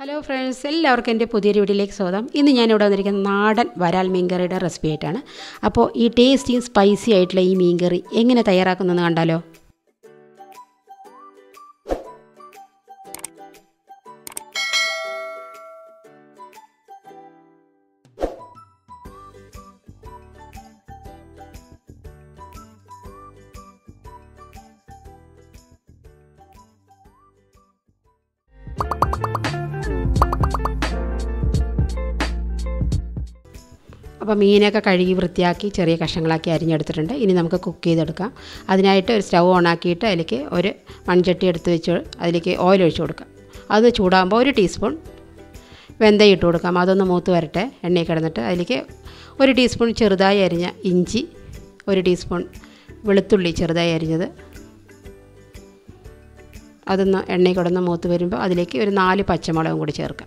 hello friends എല്ലാവർക്കും എൻ്റെ പുതിയൊരു വീഡിയോയിലേക്ക് സ്വാഗതം ഇന്ന് ഞാൻ ഇവിടെ വന്നിരിക്കുന്ന നാടൻ വരാൽ മീൻകറിയുടെ റെസിപ്പി ആയിട്ടാണ് അപ്പോൾ ഈ ടേസ്റ്റിയും സ്പൈസി ആയിട്ടുള്ള ഈ മീൻകറി എങ്ങനെ തയ്യാറാക്കുന്നതെന്ന് കണ്ടാലോ അപ്പോൾ മീനൊക്കെ കഴുകി വൃത്തിയാക്കി ചെറിയ കഷ്ണങ്ങളാക്കി അരിഞ്ഞെടുത്തിട്ടുണ്ട് ഇനി നമുക്ക് കുക്ക് ചെയ്തെടുക്കാം അതിനായിട്ട് ഒരു സ്റ്റൗ ഓണാക്കിയിട്ട് അതിലേക്ക് ഒരു മൺചട്ടി എടുത്ത് വെച്ച് അതിലേക്ക് ഓയിൽ ഒഴിച്ച് കൊടുക്കാം അത് ചൂടാകുമ്പോൾ ഒരു ടീസ്പൂൺ വെന്തയം ഇട്ട് കൊടുക്കാം അതൊന്ന് മൂത്ത് വരട്ടെ എണ്ണയിൽ കിടന്നിട്ട് അതിലേക്ക് ഒരു ടീസ്പൂൺ ചെറുതായി അരിഞ്ഞ ഇഞ്ചി ഒരു ടീസ്പൂൺ വെളുത്തുള്ളി ചെറുതായി അരിഞ്ഞത് അതൊന്ന് എണ്ണയിൽ കിടന്ന് മൂത്ത് വരുമ്പോൾ അതിലേക്ക് ഒരു നാല് പച്ചമുളകും കൂടി ചേർക്കാം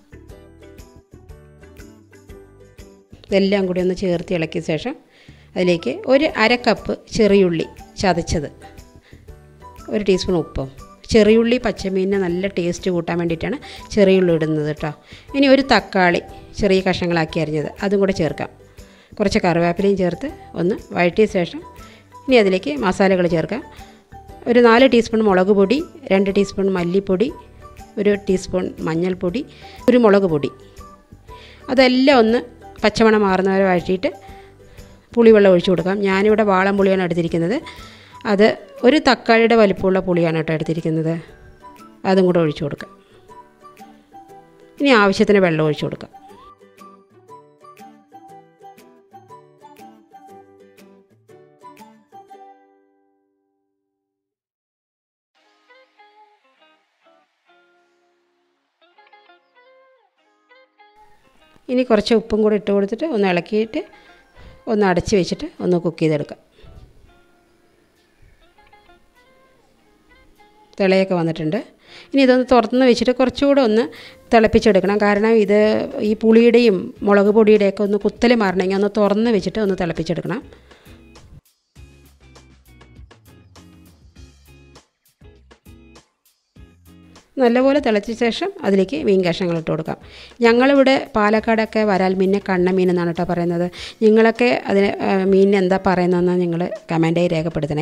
ഇതെല്ലാം കൂടി ഒന്ന് ചേർത്ത് ഇളക്കിയ ശേഷം അതിലേക്ക് ഒരു അര കപ്പ് ചെറിയുള്ളി ചതച്ചത് ഒരു ടീസ്പൂൺ ഉപ്പും ചെറിയുള്ളി പച്ചമീനിന് നല്ല ടേസ്റ്റ് കൂട്ടാൻ വേണ്ടിയിട്ടാണ് ചെറിയുള്ളി ഇടുന്നത് കേട്ടോ ഇനി ഒരു തക്കാളി ചെറിയ കഷ്ണങ്ങളാക്കി അരിഞ്ഞത് അതും കൂടെ ചേർക്കാം കുറച്ച് കറിവേപ്പിലയും ചേർത്ത് ഒന്ന് വഴറ്റിയ ശേഷം ഇനി അതിലേക്ക് മസാലകൾ ചേർക്കാം ഒരു നാല് ടീസ്പൂൺ മുളക് പൊടി രണ്ട് ടീസ്പൂൺ മല്ലിപ്പൊടി ഒരു ടീസ്പൂൺ മഞ്ഞൾപ്പൊടി ഒരു മുളക് പൊടി അതെല്ലാം ഒന്ന് പച്ചമണം മാറുന്നവരെ വഴറ്റിയിട്ട് പുളിവെള്ളം ഒഴിച്ചു കൊടുക്കാം ഞാനിവിടെ വാളം പുളിയാണ് എടുത്തിരിക്കുന്നത് അത് ഒരു തക്കാളിയുടെ വലിപ്പമുള്ള പുളിയാണ് കേട്ടോ എടുത്തിരിക്കുന്നത് അതും കൂടെ ഒഴിച്ചു കൊടുക്കാം ഇനി ആവശ്യത്തിന് വെള്ളം ഒഴിച്ചു കൊടുക്കാം ഇനി കുറച്ച് ഉപ്പും കൂടി ഇട്ട് കൊടുത്തിട്ട് ഒന്ന് ഇളക്കിയിട്ട് ഒന്ന് അടച്ച് വെച്ചിട്ട് ഒന്ന് കുക്ക് ചെയ്തെടുക്കാം തിളയൊക്കെ വന്നിട്ടുണ്ട് ഇനി ഇതൊന്ന് തുറന്ന് വെച്ചിട്ട് കുറച്ചുകൂടെ ഒന്ന് തിളപ്പിച്ചെടുക്കണം കാരണം ഇത് ഈ പുളിയുടെയും മുളക് പൊടിയുടെയൊക്കെ ഒന്ന് കുത്തൽ മാറണമെങ്കിൽ ഒന്ന് തുറന്ന് വെച്ചിട്ട് ഒന്ന് തിളപ്പിച്ചെടുക്കണം നല്ലപോലെ തിളച്ച ശേഷം അതിലേക്ക് മീൻ കഷ്ണങ്ങൾ ഇട്ട് കൊടുക്കാം ഞങ്ങളിവിടെ പാലക്കാടൊക്കെ വരാൽ മീനിനെ കണ്ണമീൻ എന്നാണ് കേട്ടോ പറയുന്നത് നിങ്ങളൊക്കെ അതിന് മീനിന് എന്താ പറയുന്നതെന്ന് നിങ്ങൾ കമൻറ്റായി രേഖപ്പെടുത്തണേ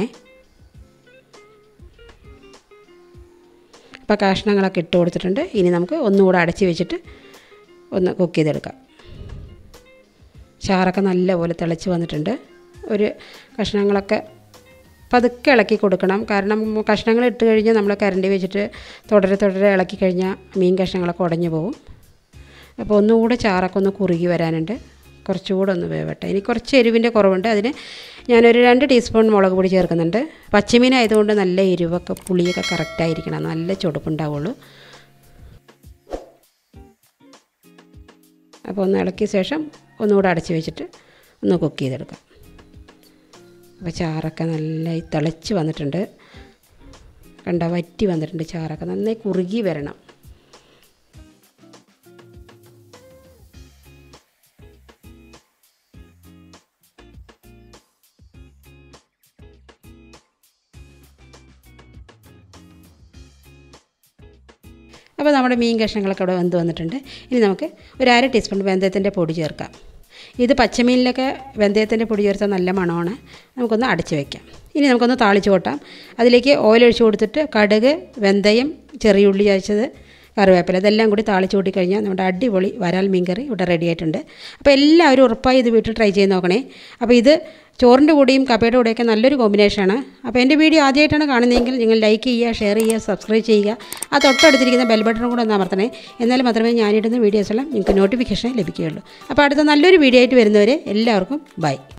ഇപ്പോൾ കഷ്ണങ്ങളൊക്കെ ഇട്ട് കൊടുത്തിട്ടുണ്ട് ഇനി നമുക്ക് ഒന്നുകൂടെ അടച്ച് വെച്ചിട്ട് ഒന്ന് കുക്ക് ചെയ്തെടുക്കാം ചാറൊക്കെ നല്ലപോലെ തിളച്ച് വന്നിട്ടുണ്ട് ഒരു കഷ്ണങ്ങളൊക്കെ പതുക്കെ ഇളക്കി കൊടുക്കണം കാരണം കഷ്ണങ്ങൾ ഇട്ട് കഴിഞ്ഞാൽ നമ്മൾ കരണ്ടി വെച്ചിട്ട് തുടരെ തുടരെ ഇളക്കി കഴിഞ്ഞാൽ മീൻ കഷ്ണങ്ങളൊക്കെ ഉടഞ്ഞു പോകും അപ്പോൾ ഒന്നുകൂടെ ചാറൊക്കെ ഒന്ന് കുറുകി വരാനുണ്ട് കുറച്ചുകൂടെ ഒന്ന് വേവട്ടെ ഇനി കുറച്ച് എരിവിൻ്റെ കുറവുണ്ട് അതിന് ഞാനൊരു രണ്ട് ടീസ്പൂൺ മുളക് പൊടി ചേർക്കുന്നുണ്ട് പച്ചമീൻ ആയതുകൊണ്ട് നല്ല എരിവൊക്കെ പുളിയൊക്കെ കറക്റ്റായിരിക്കണം നല്ല ചുടുപ്പുണ്ടാവുള്ളൂ അപ്പോൾ ഒന്ന് ഇളക്കിയ ശേഷം ഒന്നുകൂടെ അടച്ച് വെച്ചിട്ട് ഒന്ന് കുക്ക് ചെയ്തെടുക്കാം അപ്പോൾ ചാറൊക്കെ നല്ല തിളച്ച് വന്നിട്ടുണ്ട് കണ്ട വറ്റി വന്നിട്ടുണ്ട് ചാറൊക്കെ നന്നായി കുറുകി വരണം അപ്പോൾ നമ്മുടെ മീൻ കഷ്ണങ്ങളൊക്കെ ഇവിടെ വെന്ത് വന്നിട്ടുണ്ട് ഇനി നമുക്ക് ഒരു അര ടീസ്പൂൺ വെന്തയത്തിൻ്റെ പൊടി ചേർക്കാം ഇത് പച്ചമീനിലൊക്കെ വെന്തയത്തിൻ്റെ പൊടി ചേർത്താൽ നല്ല മണമാണ് നമുക്കൊന്ന് അടച്ച് വയ്ക്കാം ഇനി നമുക്കൊന്ന് താളിച്ച് കൊട്ടാം അതിലേക്ക് ഓയിൽ ഒഴിച്ച് കൊടുത്തിട്ട് കടുക് വെന്തയം ചെറിയുള്ളി ചതച്ചത് കറിവേപ്പില ഇതെല്ലാം കൂടി താളിച്ച് കൂട്ടി കഴിഞ്ഞാൽ നമ്മുടെ അടിപൊളി വരാൽ മീൻകറി ഇവിടെ റെഡി ആയിട്ടുണ്ട് അപ്പോൾ എല്ലാവരും ഉറപ്പായി ഇത് വീട്ടിൽ ട്രൈ ചെയ്ത് നോക്കണേ അപ്പോൾ ഇത് ചോറിൻ്റെ കൂടെയും കപ്പയുടെ കൂടെയൊക്കെ നല്ലൊരു കോമ്പിനേഷനാണ് അപ്പോൾ എൻ്റെ വീഡിയോ ആദ്യമായിട്ടാണ് കാണുന്നതെങ്കിൽ നിങ്ങൾ ലൈക്ക് ചെയ്യുക ഷെയർ ചെയ്യുക സബ്സ്ക്രൈബ് ചെയ്യുക ആ തൊട്ടടുത്തിരിക്കുന്ന ബെൽ ബട്ടണും കൂടെ ഒന്ന് അമർത്തണേ എന്നാൽ മാത്രമേ ഞാനിടുന്ന വീഡിയോസെല്ലാം നിങ്ങൾക്ക് നോട്ടിഫിക്കേഷൻ ലഭിക്കുകയുള്ളൂ അപ്പോൾ അടുത്ത നല്ലൊരു വീഡിയോ ആയിട്ട് വരുന്നവരെ എല്ലാവർക്കും ബൈ